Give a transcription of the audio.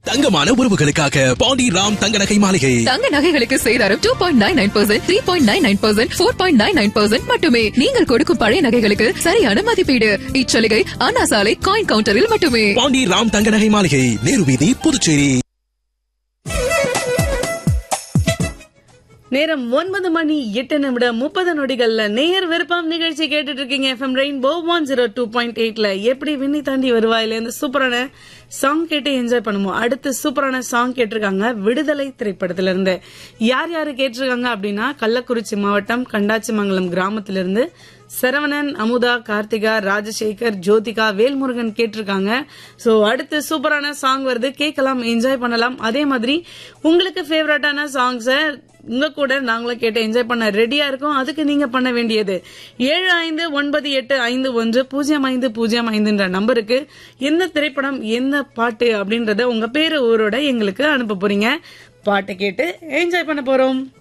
தங்கமான உறவுகளுக்காக பாண்டி ராம் தங்க நகை மாளிகை தங்க நகைகளுக்கு சேதாரம் two point nine nine percent three point nine nine percent four point nine nine percent மட்டுமே நீங்கள் கொடுக்கும் பழைய நகைகளுக்கு சரியான மதிப்பீடு இச்சலுகை அண்ணா சாலை காயின் கவுண்டரில் மட்டுமே பாண்டி ராம் தங்க நகை மாளிகை நேரு வீதி புதுச்சேரி நேரம் ஒன்பது மணி எட்டு நிமிடம் முப்பது நொடிகள்ல நேர் விருப்பம் நிகழ்ச்சி கேட்டுட்டு இருக்கீங்க FM rainbow one zero two point எயிட்ல எப்படி விண்ணி தாண்டி வருவாயில இருந்து சூப்பரான சாங் கேட்டு என்ஜாய் பண்ணுவோம் அடுத்து சூப்பரான சாங் கேட்டிருக்காங்க விடுதலை திரைப்படத்துல இருந்து யார் யாரு கேட்டிருக்காங்க அப்படின்னா கள்ளக்குறிச்சி மாவட்டம் கண்டாச்சிமங்கலம் கிராமத்துல இருந்து சரவணன் அமுதா கார்த்திகா ராஜசேகர் ஜோதிகா வேல்முருகன் கேட்டிருக்காங்க சோ அடுத்து சூப்பரான சாங் வருது கேட்கலாம் என்ஜாய் பண்ணலாம் அதே மாதிரி உங்களுக்கு ஃபேவரட்டான சாங்ஸை உங்க கூட நாங்களும் கேட்டு என்ஜாய் பண்ண ரெடியா இருக்கோம் அதுக்கு நீங்க பண்ண வேண்டியது ஏழு ஐந்து ஒன்பது எட்டு ஐந்து ஒன்று பூஜ்ஜியம் ஐந்து பூஜ்ஜியம் ஐந்துன்ற நம்பருக்கு எந்த திரைப்படம் என்ன பாட்டு அப்படின்றத உங்க பேரு ஊரோட எங்களுக்கு அனுப்ப போறீங்க பாட்டை கேட்டு என்ஜாய் பண்ண போறோம்